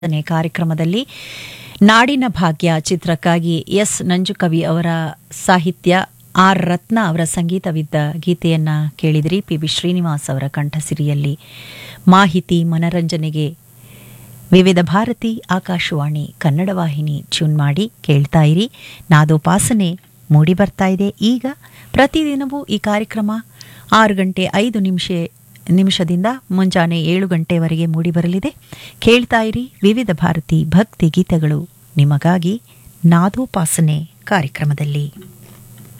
ನೇ ಕಾರ್ಯಕ್ರಮದಲ್ಲಿ ನಾಡಿನ ಭಾಗ್ಯ ಚಿತ್ರಕ್ಕಾಗಿ ಎಸ್ ನಂಜುಕವಿ ಅವರ ಸಾಹಿತ್ಯ ಆರ್ ರತ್ನ ಅವರ ಸಂಗೀತವಿದ್ದ ಗೀತೆಯನ್ನ ಕೇಳಿದಿರಿ ಪಿ ಬಿ ಶ್ರೀನಿವಾಸ್ ಅವರ ಕಂಠಸಿರಿಯಲ್ಲಿ ಮಾಹಿತಿ ಮನರಂಜನೆಗೆ ವಿವಿಧ ಭಾರತಿ ಆಕಾಶವಾಣಿ ಕನ್ನಡ ವಾಹಿನಿ ಟ್ಯೂನ್ ಮಾಡಿ ಕೇಳ್ತಾ ಇರಿ ನಾದೋಪಾಸನೆ ಮೂಡಿ ಬರ್ತಾ ಇದೆ ಈಗ ಪ್ರತಿದಿನವೂ ಈ ಕಾರ್ಯಕ್ರಮ ಆರು ಗಂಟೆ ಐದು ನಿಮಿಷ ನಿಮಿಷದಿಂದ ಮುಂಜಾನೆ ಏಳು ಗಂಟೆವರೆಗೆ ಮೂಡಿಬರಲಿದೆ ಕೇಳ್ತಾ ಇರಿ ವಿವಿಧ ಭಾರತಿ ಭಕ್ತಿ ಗೀತೆಗಳು ನಿಮಗಾಗಿ ನಾದೋಪಾಸನೆ ಕಾರ್ಯಕ್ರಮದಲ್ಲಿ